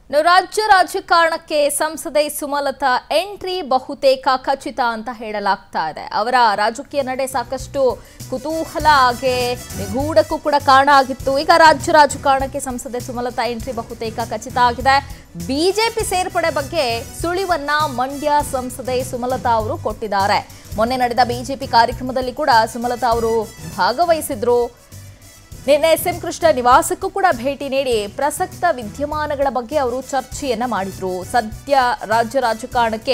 ಇನ್ನು ರಾಜ್ಯ ರಾಜಕಾರಣಕ್ಕೆ ಸಂಸದೆ ಸುಮಲತಾ ಎಂಟ್ರಿ ಬಹುತೇಕ ಖಚಿತ ಅಂತ ಹೇಳಲಾಗ್ತಾ ಇದೆ ಅವರ ರಾಜಕೀಯ ನಡೆ ಸಾಕಷ್ಟು ಕುತೂಹಲ ಹಾಗೆ ನಿಗೂಢಕ್ಕೂ ಕೂಡ ಕಾರಣ ಆಗಿತ್ತು ಈಗ ರಾಜ್ಯ ರಾಜಕಾರಣಕ್ಕೆ ಸಂಸದೆ ಸುಮಲತಾ ಎಂಟ್ರಿ ಬಹುತೇಕ ಖಚಿತ ಆಗಿದೆ ಬಿಜೆಪಿ ಸೇರ್ಪಡೆ ಬಗ್ಗೆ ಸುಳಿವನ್ನ ಮಂಡ್ಯ ಸಂಸದೆ ಸುಮಲತಾ ಅವರು ಕೊಟ್ಟಿದ್ದಾರೆ ಮೊನ್ನೆ ನಡೆದ ಬಿಜೆಪಿ ಕಾರ್ಯಕ್ರಮದಲ್ಲಿ ಕೂಡ ಸುಮಲತಾ ಅವರು ಭಾಗವಹಿಸಿದ್ರು ನಿನ್ನೆ ಎಸ್ ಎಂ ಕೃಷ್ಣ ನಿವಾಸಕ್ಕೂ ಕೂಡ ಭೇಟಿ ನೀಡಿ ಪ್ರಸಕ್ತ ವಿದ್ಯಮಾನಗಳ ಬಗ್ಗೆ ಅವರು ಚರ್ಚೆಯನ್ನ ಮಾಡಿದ್ರು ಸದ್ಯ ರಾಜ್ಯ ರಾಜಕಾರಣಕ್ಕೆ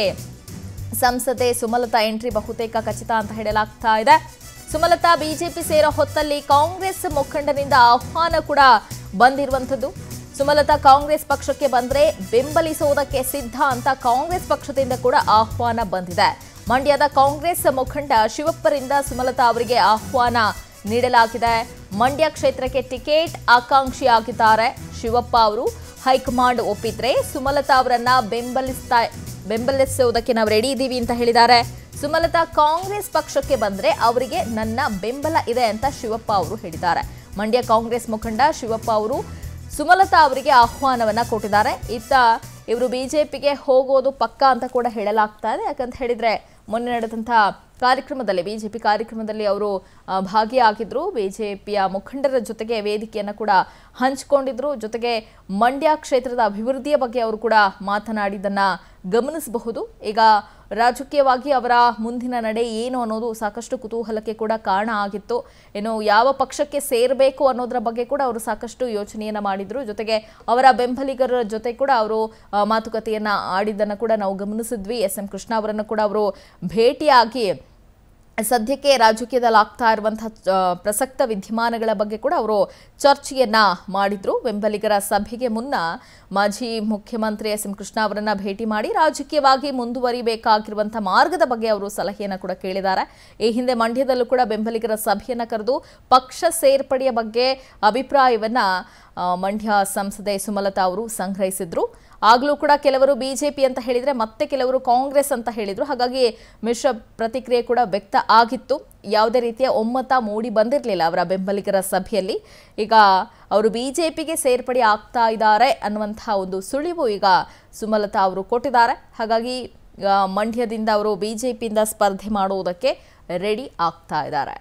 ಸಂಸದೆ ಸುಮಲತಾ ಎಂಟ್ರಿ ಬಹುತೇಕ ಖಚಿತ ಅಂತ ಹೇಳಲಾಗ್ತಾ ಇದೆ ಸುಮಲತಾ ಬಿಜೆಪಿ ಸೇರೋ ಹೊತ್ತಲ್ಲಿ ಕಾಂಗ್ರೆಸ್ ಮುಖಂಡನಿಂದ ಆಹ್ವಾನ ಕೂಡ ಬಂದಿರುವಂಥದ್ದು ಸುಮಲತಾ ಕಾಂಗ್ರೆಸ್ ಪಕ್ಷಕ್ಕೆ ಬಂದ್ರೆ ಬೆಂಬಲಿಸುವುದಕ್ಕೆ ಸಿದ್ಧ ಅಂತ ಕಾಂಗ್ರೆಸ್ ಪಕ್ಷದಿಂದ ಕೂಡ ಆಹ್ವಾನ ಬಂದಿದೆ ಮಂಡ್ಯದ ಕಾಂಗ್ರೆಸ್ ಮುಖಂಡ ಶಿವಪ್ಪರಿಂದ ಸುಮಲತಾ ಅವರಿಗೆ ಆಹ್ವಾನ ನೀಡಲಾಗಿದೆ ಮಂಡ್ಯ ಕ್ಷೇತ್ರಕ್ಕೆ ಟಿಕೆಟ್ ಆಕಾಂಕ್ಷಿಯಾಗಿದ್ದಾರೆ ಶಿವಪ್ಪ ಅವರು ಹೈಕಮಾಂಡ್ ಒಪ್ಪಿದ್ರೆ ಸುಮಲತಾ ಅವರನ್ನ ಬೆಂಬಲಿಸ್ತಾ ಬೆಂಬಲಿಸುವುದಕ್ಕೆ ನಾವು ರೆಡಿ ಇದ್ದೀವಿ ಅಂತ ಹೇಳಿದ್ದಾರೆ ಸುಮಲತಾ ಕಾಂಗ್ರೆಸ್ ಪಕ್ಷಕ್ಕೆ ಬಂದ್ರೆ ಅವರಿಗೆ ನನ್ನ ಬೆಂಬಲ ಇದೆ ಅಂತ ಶಿವಪ್ಪ ಅವರು ಹೇಳಿದ್ದಾರೆ ಮಂಡ್ಯ ಕಾಂಗ್ರೆಸ್ ಮುಖಂಡ ಶಿವಪ್ಪ ಅವರು ಸುಮಲತಾ ಅವರಿಗೆ ಆಹ್ವಾನವನ್ನ ಕೊಟ್ಟಿದ್ದಾರೆ ಇತ್ತ ಇವರು ಬಿಜೆಪಿಗೆ ಹೋಗೋದು ಪಕ್ಕ ಅಂತ ಕೂಡ ಹೇಳಲಾಗ್ತಾ ಇದೆ ಯಾಕಂತ ಹೇಳಿದ್ರೆ ಮೊನ್ನೆ ನಡೆದಂಥ ಕಾರ್ಯಕ್ರಮದಲ್ಲಿ ಬಿಜೆಪಿ ಕಾರ್ಯಕ್ರಮದಲ್ಲಿ ಅವರು ಆ, ಭಾಗಿಯಾಗಿದ್ರು ಬಿಜೆಪಿಯ ಮುಖಂಡರ ಜೊತೆಗೆ ವೇದಿಕೆಯನ್ನು ಕೂಡ ಹಂಚಿಕೊಂಡಿದ್ರು ಜೊತೆಗೆ ಮಂಡ್ಯ ಕ್ಷೇತ್ರದ ಅಭಿವೃದ್ಧಿಯ ಬಗ್ಗೆ ಅವರು ಕೂಡ ಮಾತನಾಡಿದ್ದನ್ನ ಗಮನಿಸಬಹುದು ಈಗ ರಾಜಕೀಯವಾಗಿ ಅವರ ಮುಂದಿನ ನಡೆ ಏನು ಅನ್ನೋದು ಸಾಕಷ್ಟು ಕುತೂಹಲಕ್ಕೆ ಕೂಡ ಕಾರಣ ಆಗಿತ್ತು ಇನ್ನು ಯಾವ ಪಕ್ಷಕ್ಕೆ ಸೇರಬೇಕು ಅನ್ನೋದರ ಬಗ್ಗೆ ಕೂಡ ಅವರು ಸಾಕಷ್ಟು ಯೋಚನೆಯನ್ನ ಮಾಡಿದ್ರು ಜೊತೆಗೆ ಅವರ ಬೆಂಬಲಿಗರ ಜೊತೆ ಕೂಡ ಅವರು ಆ, ಮಾತುಕತೆಯನ್ನ ಆಡಿದ್ದನ್ನು ಕೂಡ ನಾವು ಗಮನಿಸಿದ್ವಿ ಎಸ್ ಎಂ ಕೃಷ್ಣ ಅವರನ್ನು ಕೂಡ ಅವರು ಭೇಟಿಯಾಗಿ ಸದ್ಯಕ್ಕೆ ರಾಜಕೀಯದಲ್ಲಿ ಆಗ್ತಾ ಇರುವಂತಹ ಆ, ಪ್ರಸಕ್ತ ವಿದ್ಯಮಾನಗಳ ಬಗ್ಗೆ ಕೂಡ ಅವರು ಚರ್ಚೆಯನ್ನ ಮಾಡಿದ್ರು ಬೆಂಬಲಿಗರ ಸಭೆಗೆ ಮುನ್ನ ಮಾಜಿ ಮುಖ್ಯಮಂತ್ರಿ ಎಸ್ ಎಂ ಕೃಷ್ಣ ಅವರನ್ನ ಭೇಟಿ ಮಾಡಿ ರಾಜಕೀಯವಾಗಿ ಮುಂದುವರಿಬೇಕಾಗಿರುವಂತಹ ಮಾರ್ಗದ ಬಗ್ಗೆ ಅವರು ಸಲಹೆಯನ್ನ ಕೂಡ ಕೇಳಿದ್ದಾರೆ ಈ ಹಿಂದೆ ಮಂಡ್ಯದಲ್ಲೂ ಕೂಡ ಬೆಂಬಲಿಗರ ಸಭೆಯನ್ನ ಕರೆದು ಪಕ್ಷ ಸೇರ್ಪಡೆಯ ಬಗ್ಗೆ ಅಭಿಪ್ರಾಯವನ್ನ ಆ, ಮಂಡ್ಯ ಸಂಸದೆ ಸುಮಲತಾ ಅವರು ಸಂಗ್ರಹಿಸಿದ್ರು ಆಗ್ಲೂ ಕೂಡ ಕೆಲವರು ಬಿಜೆಪಿ ಅಂತ ಹೇಳಿದ್ರೆ ಮತ್ತೆ ಕೆಲವರು ಕಾಂಗ್ರೆಸ್ ಅಂತ ಹೇಳಿದ್ರು ಹಾಗಾಗಿ ಮಿಶ್ರ ಪ್ರತಿಕ್ರಿಯೆ ಕೂಡ ವ್ಯಕ್ತ ಆಗಿತ್ತು ಯಾವುದೇ ರೀತಿಯ ಒಮ್ಮತ ಮೂಡಿ ಬಂದಿರಲಿಲ್ಲ ಅವರ ಬೆಂಬಲಿಗರ ಸಭೆಯಲ್ಲಿ ಈಗ ಅವರು ಬಿಜೆಪಿಗೆ ಸೇರ್ಪಡೆ ಆಗ್ತಾ ಇದ್ದಾರೆ ಅನ್ನುವಂತಹ ಒಂದು ಸುಳಿವು ಈಗ ಸುಮಲತಾ ಅವರು ಕೊಟ್ಟಿದ್ದಾರೆ ಹಾಗಾಗಿ ಈಗ ಮಂಡ್ಯದಿಂದ ಅವರು ಬಿಜೆಪಿಯಿಂದ ಸ್ಪರ್ಧೆ ಮಾಡುವುದಕ್ಕೆ ರೆಡಿ ಆಗ್ತಾ ಇದ್ದಾರೆ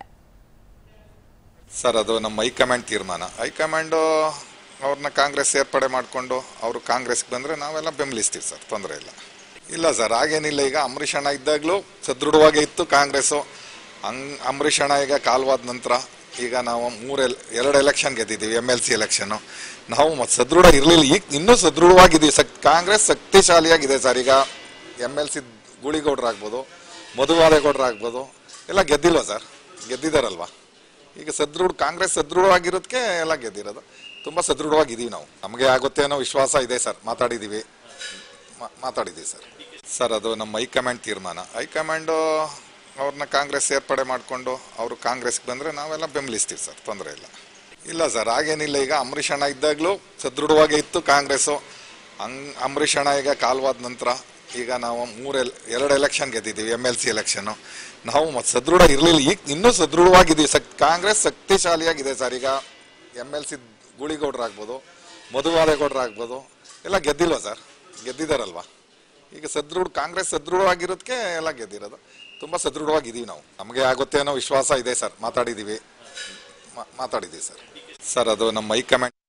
ಸರ್ ಅದು ನಮ್ಮ ಹೈಕಮಾಂಡ್ ತೀರ್ಮಾನ ಹೈಕಮಾಂಡು ಅವ್ರನ್ನ ಕಾಂಗ್ರೆಸ್ ಸೇರ್ಪಡೆ ಮಾಡಿಕೊಂಡು ಅವರು ಕಾಂಗ್ರೆಸ್ಗೆ ಬಂದರೆ ನಾವೆಲ್ಲ ಬೆಂಬಲಿಸ್ತೀವಿ ಸರ್ ತೊಂದರೆ ಇಲ್ಲ ಇಲ್ಲ ಸರ್ ಹಾಗೇನಿಲ್ಲ ಈಗ ಅಂಬರೀಷ್ ಅಣ್ಣ ಇದ್ದಾಗಲೂ ಸದೃಢವಾಗೇ ಇತ್ತು ಕಾಂಗ್ರೆಸ್ಸು ಹಂಗ್ ಅಂಬರೀಷ್ ಅಣ್ಣ ಈಗ ಕಾಲ್ವಾದ ನಂತರ ಈಗ ನಾವು ಮೂರು ಎಲ್ ಎರಡು ಎಲೆಕ್ಷನ್ ಗೆದ್ದಿದ್ದೀವಿ ಎಮ್ ಎಲ್ ಸಿ ಎಲೆಕ್ಷನ್ನು ನಾವು ಮತ್ತೆ ಸದೃಢ ಇರಲಿಲ್ಲ ಈಗ ಇನ್ನೂ ಸದೃಢವಾಗಿದ್ದೀವಿ ಸಕ್ ಕಾಂಗ್ರೆಸ್ ಶಕ್ತಿಶಾಲಿಯಾಗಿದೆ ಸರ್ ಈಗ ಎಮ್ ಎಲ್ ಸಿ ಗೂಳಿಗೌಡ್ರಾಗ್ಬೋದು ಮಧುವಾದೇಗೌಡ್ರಾಗ್ಬೋದು ಎಲ್ಲ ಗೆದ್ದಿಲ್ವಾ ಸರ್ ಗೆದ್ದಿದ್ದಾರಲ್ವಾ ಈಗ ಸದೃಢ ಕಾಂಗ್ರೆಸ್ ಸದೃಢವಾಗಿರೋದಕ್ಕೆ ಎಲ್ಲ ಗೆದ್ದಿರೋದು ತುಂಬ ಸದೃಢವಾಗಿದ್ದೀವಿ ನಾವು ನಮಗೆ ಆಗುತ್ತೆ ಅನ್ನೋ ವಿಶ್ವಾಸ ಇದೆ ಸರ್ ಮಾತಾಡಿದ್ದೀವಿ ಮಾ- ಮಾತಾಡಿದ್ದೀವಿ ಸರ್ ಸರ್ ಅದು ನಮ್ಮ ಹೈಕಮಾಂಡ್ ತೀರ್ಮಾನ ಹೈಕಮಾಂಡು ಅವ್ರನ್ನ ಕಾಂಗ್ರೆಸ್ ಸೇರ್ಪಡೆ ಮಾಡಿಕೊಂಡು ಅವರು ಕಾಂಗ್ರೆಸ್ಗೆ ಬಂದರೆ ನಾವೆಲ್ಲ ಬೆಂಬಲಿಸ್ತೀವಿ ಸರ್ ತೊಂದರೆ ಇಲ್ಲ ಇಲ್ಲ ಸರ್ ಹಾಗೇನಿಲ್ಲ ಈಗ ಅಂಬರೀಷ್ ಅಣ್ಣ ಇದ್ದಾಗಲೂ ಸದೃಢವಾಗೇ ಇತ್ತು ಕಾಂಗ್ರೆಸ್ಸು ಹಂಗ್ ಅಂಬರೀಷ್ ಅಣ್ಣ ಈಗ ಕಾಲ್ವಾದ ನಂತರ ಈಗ ನಾವು ಮೂರು ಎಲ್ ಎರಡು ಎಲೆಕ್ಷನ್ ಗೆದ್ದಿದ್ದೀವಿ ಎಮ್ ಎಲ್ ಸಿ ಎಲೆಕ್ಷನ್ನು ನಾವು ಮತ್ತೆ ಸದೃಢ ಇರಲಿಲ್ಲ ಈಗ ಇನ್ನೂ ಸದೃಢವಾಗಿದ್ದೀವಿ ಸಕ್ ಕಾಂಗ್ರೆಸ್ ಶಕ್ತಿಶಾಲಿಯಾಗಿದೆ ಸರ್ ಈಗ ಎಮ್ ಎಲ್ ಸಿ ಗೂಳಿಗೌಡ್ರಾಗ್ಬೋದು ಮಧುವಾದೇಗೌಡ್ರಾಗ್ಬೋದು ಎಲ್ಲ ಗೆದ್ದಿಲ್ವಾ ಸರ್ ಗೆದ್ದಿದ್ದಾರಲ್ವಾ ಈಗ ಸದೃಢ ಕಾಂಗ್ರೆಸ್ ಸದೃಢವಾಗಿರೋದಕ್ಕೆ ಎಲ್ಲ ಗೆದ್ದಿರೋದು ತುಂಬ ಸದೃಢವಾಗಿದ್ದೀವಿ ನಾವು ನಮಗೆ ಆಗುತ್ತೆ ಅನ್ನೋ ವಿಶ್ವಾಸ ಇದೆ ಸರ್ ಮಾತಾಡಿದ್ದೀವಿ ಮಾ- ಮಾತಾಡಿದ್ದೀವಿ ಸರ್ ಸರ್ ಅದು ನಮ್ಮ ಹೈಕಮಾಂಡ್